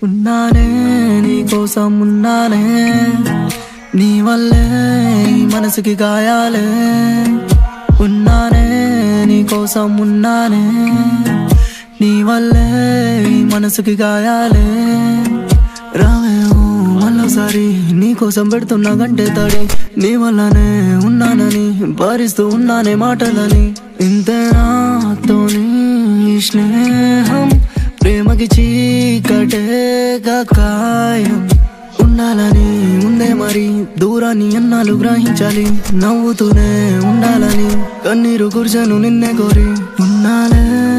ఉన్నానే నీ కోసం ఉన్నానే నీ వల్లే ఈ మనసుకి గాయాలే ఉన్నానే నీ కోసం ఉన్నానే నీ వల్లే ఈ మనసుకి గాయాలే రావే ఓ మళ్ళోసారి నీ కోసం పెడుతున్నా గంటే తడి నీ వల్లనే ఉన్నానని భరిస్తూ ఉన్నానే మాటలని ఇంతే నాతోని ఈ స్నేహం ప్రేమకి చీకటే కాయం ఉండాలని ఉందే మరి దూరాన్ని ఎన్నాళ్ళు గ్రహించాలి నవ్వుతూనే ఉండాలని కన్నీరు కుర్చను నిన్నే కోరి ఉన్నాలే